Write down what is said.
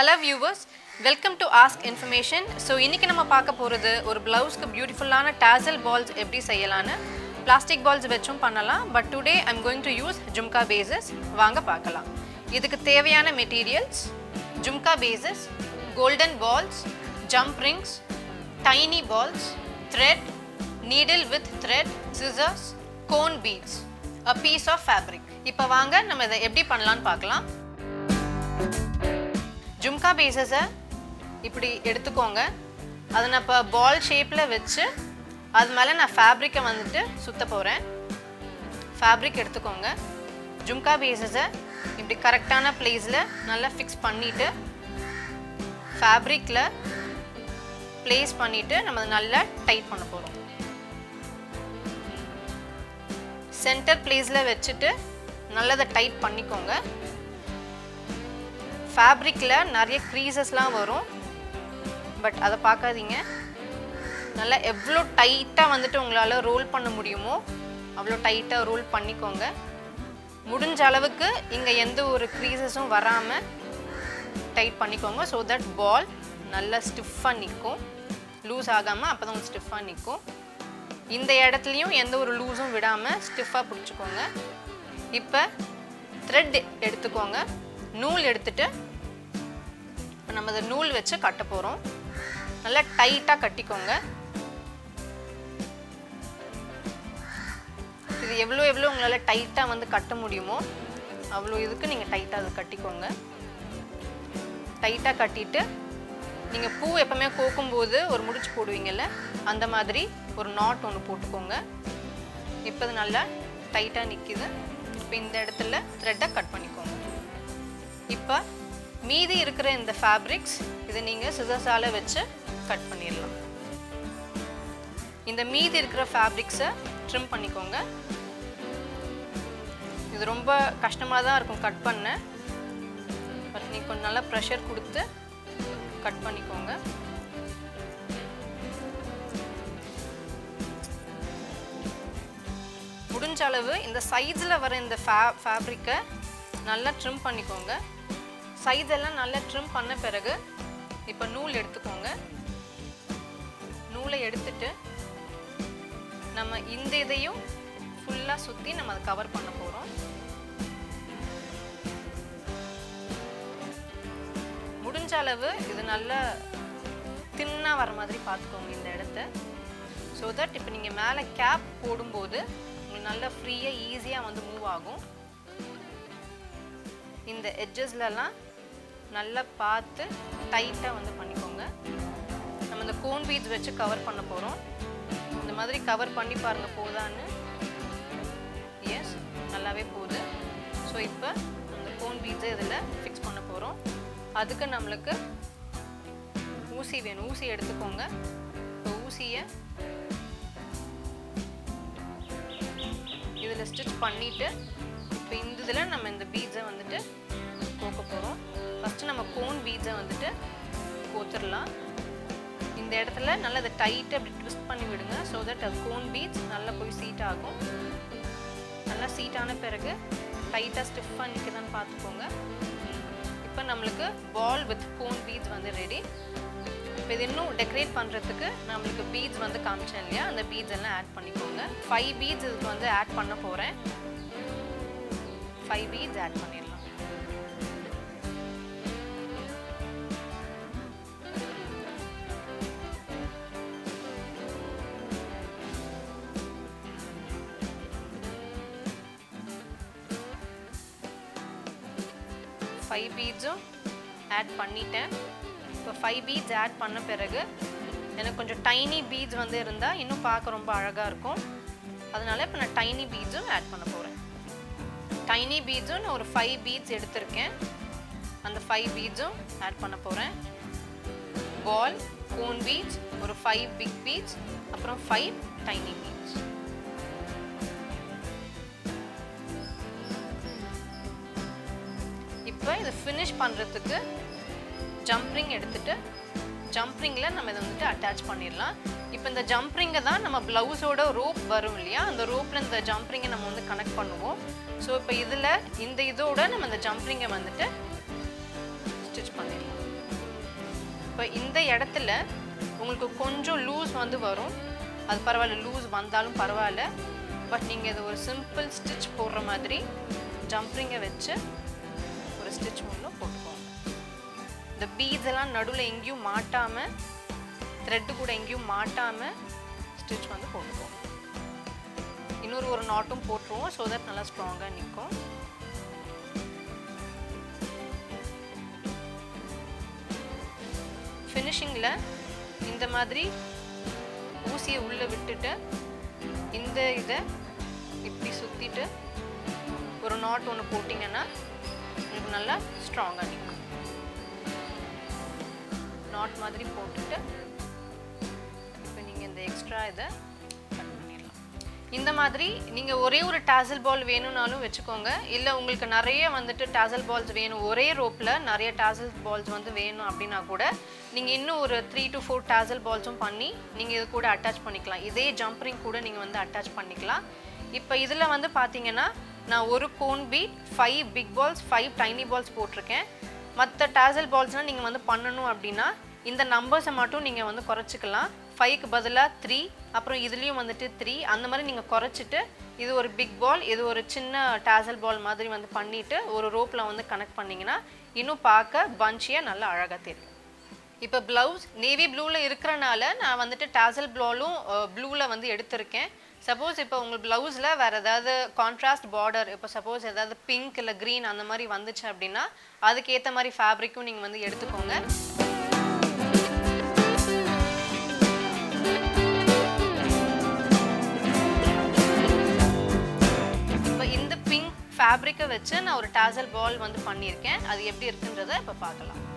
hello viewers welcome to ask information so இன்றைக்கி நம்ம பார்க்க போகிறது ஒரு ப்ளவுஸ்க்கு பியூட்டிஃபுல்லான டேசல் பால்ஸ் எப்படி செய்யலான்னு பிளாஸ்டிக் பால்ஸ் வச்சும் பண்ணலாம் but today I'm going to use jhumka pieces வாங்க பார்க்கலாம் இதுக்கு தேவையான materials jhumka pieces golden balls jump rings tiny balls thread needle with thread scissors cone beads a piece of fabric இப்போ வாங்க நம்ம இதை எப்படி பண்ணலான்னு பார்க்கலாம் ஜும்கா பேசஸை இப்படி எடுத்துக்கோங்க அதை நான் இப்போ பால் ஷேப்பில் வச்சு அது மேலே நான் ஃபேப்ரிக்கை வந்துட்டு சுத்த போகிறேன் ஃபேப்ரிக் எடுத்துக்கோங்க ஜும்கா பேசஸை இப்படி கரெக்டான பிளேஸில் நல்லா ஃபிக்ஸ் பண்ணிவிட்டு ஃபேப்ரிக்கில் ப்ளேஸ் பண்ணிவிட்டு நம்ம அதை நல்லா டைட் பண்ண போகிறோம் சென்டர் பிளேஸில் வச்சுட்டு நல்லா அதை டைட் பண்ணிக்கோங்க ஃபேப்ரிக்கில் நிறைய க்ரீசஸ்லாம் வரும் பட் அதை பார்க்காதீங்க நல்லா எவ்வளோ டைட்டாக வந்துட்டு உங்களால் ரோல் பண்ண முடியுமோ அவ்வளோ டைட்டாக ரோல் பண்ணிக்கோங்க முடிஞ்ச அளவுக்கு இங்கே எந்த ஒரு க்ரீசஸும் வராமல் டைட் பண்ணிக்கோங்க ஸோ தட் பால் நல்லா ஸ்டிஃபாக நிற்கும் லூஸ் ஆகாமல் அப்போ தான் ஸ்டிஃபாக நிற்கும் இந்த இடத்துலையும் எந்த ஒரு லூஸும் விடாமல் ஸ்டிஃபாக பிடிச்சிக்கோங்க இப்போ த்ரெட் எடுத்துக்கோங்க நூல் எடுத்துட்டு இப்போ நம்ம அதை நூல் வச்சு கட்ட போகிறோம் நல்லா டைட்டாக கட்டிக்கோங்க இது எவ்வளோ எவ்வளோ உங்களால் டைட்டாக வந்து கட்ட முடியுமோ அவ்வளோ இதுக்கு நீங்கள் டைட்டாக அதை கட்டிக்கோங்க டைட்டாக கட்டிட்டு நீங்கள் பூ எப்பவுமே கோக்கும்போது ஒரு முடிச்சு போடுவீங்கல்ல அந்த மாதிரி ஒரு நாட் ஒன்று போட்டுக்கோங்க இப்போ இது நல்லா டைட்டாக நிற்கிது இப்போ இந்த இடத்துல த்ரெட்டை கட் பண்ணிக்கோங்க இப்போ மீதி இருக்கிற இந்த ஃபேப்ரிக்ஸ் இதை நீங்கள் சிசர்ஸால் வச்சு கட் பண்ணிடலாம் இந்த மீதி இருக்கிற ஃபேப்ரிக்ஸை ட்ரிம் பண்ணிக்கோங்க இது ரொம்ப கஷ்டமாக தான் இருக்கும் கட் பண்ண பட் நீங்கள் கொஞ்சம் நல்லா ப்ரெஷர் கொடுத்து கட் பண்ணிக்கோங்க முடிஞ்ச அளவு இந்த சைஸில் வர இந்த ஃபே ஃபேப்ரிக்கை நல்லா ட்ரிம் பண்ணிக்கோங்க சைஸ் எல்லாம் நல்லா ட்ரிம் பண்ண பிறகு இப்போ நூல் எடுத்துக்கோங்க நூலை எடுத்துட்டு நம்ம இந்த இதையும் ஃபுல்லாக சுற்றி நம்ம அதை கவர் பண்ண போகிறோம் முடிஞ்ச அளவு இது நல்லா தின்னாக வர மாதிரி பார்த்துக்கோங்க இந்த இடத்த ஸோ தட் இப்போ நீங்கள் மேலே கேப் போடும்போது உங்களுக்கு நல்லா ஃப்ரீயாக ஈஸியாக வந்து மூவ் ஆகும் இந்த எட்ஜஸ்லலாம் நல்லா பார்த்து டைட்டாக வந்து பண்ணிக்கோங்க நம்ம இந்த கோன் பீட்ஸ் வச்சு கவர் பண்ண போகிறோம் இந்த மாதிரி கவர் பண்ணி பாருங்கள் போதான்னு எஸ் நல்லாவே போகுது ஸோ இப்போ அந்த கோன் பீட்ஸை இதில் ஃபிக்ஸ் பண்ண போகிறோம் அதுக்கு நம்மளுக்கு ஊசி வேணும் ஊசி எடுத்துக்கோங்க இப்போ ஊசியை இதில் ஸ்டிச் பண்ணிவிட்டு இப்போ இந்த இதில் நம்ம இந்த பீட்ஸை வந்துட்டு கோக்க போகிறோம் ஃபஸ்ட்டு நம்ம கோன் பீட்ஸை வந்துட்டு கோத்துடலாம் இந்த இடத்துல நல்லா அதை டைட்டாக அப்படி ட்விஸ்ட் பண்ணி விடுங்க ஸோ தட் அது கோன் பீட்ஸ் நல்லா போய் சீட் ஆகும் நல்லா சீட் ஆன பிறகு டைட்டாக ஸ்டிஃபாக நிற்குதான்னு பார்த்துக்கோங்க இப்போ நம்மளுக்கு பால் வித் கோன் பீட்ஸ் வந்து ரெடி இப்போ இது இன்னும் டெக்கரேட் பண்ணுறதுக்கு நம்மளுக்கு பீட்ஸ் வந்து காமிச்சேன் இல்லையா அந்த பீட்ஸ் எல்லாம் ஆட் பண்ணிக்கோங்க ஃபைவ் பீட்ஸ் இதுக்கு வந்து ஆட் பண்ண போகிறேன் ஃபைவ் பீட்ஸ் ஆட் பண்ணிடலாம் ஃபைவ் பீட்ஸும் ஆட் பண்ணிட்டேன் இப்போ ஃபைவ் பீட்ஸ் ஆட் பண்ண பிறகு எனக்கு கொஞ்சம் டைனி பீட்ஸ் வந்து இருந்தால் இன்னும் பார்க்க ரொம்ப அழகாக இருக்கும் அதனால இப்போ நான் டைனி பீட்ஸும் ஆட் பண்ண போகிறேன் டைனி பீட்ஸும் நான் ஒரு ஃபைவ் பீட்ஸ் எடுத்திருக்கேன் அந்த ஃபைவ் பீட்ஸும் ஆட் பண்ண போகிறேன் பால் கோன் பீட்ஸ் ஒரு ஃபைவ் பிக் பீட்ஸ் அப்புறம் ஃபைவ் டைனி பீட்ஸ் இப்போ இதை ஃபினிஷ் பண்ணுறதுக்கு ஜம்ப்ரிங் எடுத்துட்டு ஜம்ப்ரிங்கில் நம்ம இதை வந்துட்டு அட்டாச் பண்ணிடலாம் இப்போ இந்த ஜம்ப்ரிங்கை தான் நம்ம ப்ளவுஸோட ரோப் வரும் இல்லையா அந்த ரோப்பில் இந்த ஜம்ப்ரிங்கை நம்ம வந்து கனெக்ட் பண்ணுவோம் ஸோ இப்போ இதில் இந்த இதோட நம்ம இந்த ஜம்ப்ரிங்கை வந்துட்டு ஸ்டிச் பண்ணிடலாம் இப்போ இந்த இடத்துல உங்களுக்கு கொஞ்சம் லூஸ் வந்து வரும் அது பரவாயில்ல லூஸ் வந்தாலும் பரவாயில்ல பட் நீங்கள் இது ஒரு சிம்பிள் ஸ்டிச் போடுற மாதிரி ஜம்ப்ரிங்கை வச்சு ஒரு ஸ்டிச் மூலம் போட்டுக்கோங்க இந்த பீட்ஸ் எல்லாம் நடுவில் எங்கேயும் மாட்டாமல் த்ரெட்டு கூட எங்கேயும் மாட்டாமல் ஸ்டிச் வந்து போட்டுக்கோங்க இன்னொரு ஒரு நாட்டும் போட்டுருவோம் ஸோ தட் நல்லா ஸ்ட்ராங்காக நிற்கும் ஃபினிஷிங்கில் இந்த மாதிரி ஊசியை உள்ளே விட்டுட்டு இந்த இதை இப்படி சுற்றிட்டு ஒரு நாட் ஒன்று போட்டிங்கன்னா உங்களுக்கு நல்லா ஸ்ட்ராங்காக நிற்கும் நாட் மாதிரி போட்டுட்டு இப்போ நீங்கள் இந்த எக்ஸ்ட்ரா இதை கட் பண்ணிடலாம் இந்த மாதிரி நீங்கள் ஒரே ஒரு டாசல் பால் வேணும்னாலும் வச்சுக்கோங்க இல்லை உங்களுக்கு நிறைய வந்துட்டு டாசல் பால்ஸ் வேணும் ஒரே ரோப்பில் நிறைய டாசல் பால்ஸ் வந்து வேணும் அப்படின்னா கூட நீங்கள் இன்னும் ஒரு த்ரீ டு ஃபோர் டாசல் பால்ஸும் பண்ணி நீங்கள் இது கூட அட்டாச் பண்ணிக்கலாம் இதே ஜம்ப்ரிங் கூட நீங்கள் வந்து அட்டாச் பண்ணிக்கலாம் இப்போ இதில் வந்து பார்த்தீங்கன்னா நான் ஒரு cone bead five big balls five tiny balls போட்டிருக்கேன் மற்ற டாசல் பால்ஸ்னால் நீங்கள் வந்து பண்ணணும் அப்படின்னா இந்த நம்பர்ஸை மட்டும் நீங்கள் வந்து குறைச்சிக்கலாம் ஃபைவ்க்கு பதிலாக த்ரீ அப்புறம் இதுலேயும் வந்துட்டு த்ரீ அந்த மாதிரி நீங்கள் குறைச்சிட்டு இது ஒரு பிக் பால் இது ஒரு சின்ன டாசல் பால் மாதிரி வந்து பண்ணிவிட்டு ஒரு ரோப்பில் வந்து கனெக்ட் பண்ணிங்கன்னா இன்னும் பார்க்க பஞ்சியாக நல்லா அழகாக தெரியும் இப்போ ப்ளவுஸ் நேவி ப்ளூவில் இருக்கிறனால நான் வந்துட்டு டாசல் ப்ளாலும் ப்ளூவில் வந்து எடுத்திருக்கேன் சப்போஸ் இப்போ உங்கள் ப்ளவுஸில் வேறு ஏதாவது கான்ட்ராஸ்ட் பார்டர் இப்போ சப்போஸ் ஏதாவது பிங்க் இல்லை க்ரீன் அந்த மாதிரி வந்துச்சு அப்படின்னா அதுக்கேற்ற மாதிரி ஃபேப்ரிக்கும் நீங்கள் வந்து எடுத்துக்கோங்க இப்போ இந்த பிங்க் ஃபேப்ரிக்கை வச்சு நான் ஒரு டாசல் பால் வந்து பண்ணியிருக்கேன் அது எப்படி இருக்குன்றதை இப்போ பார்க்கலாம்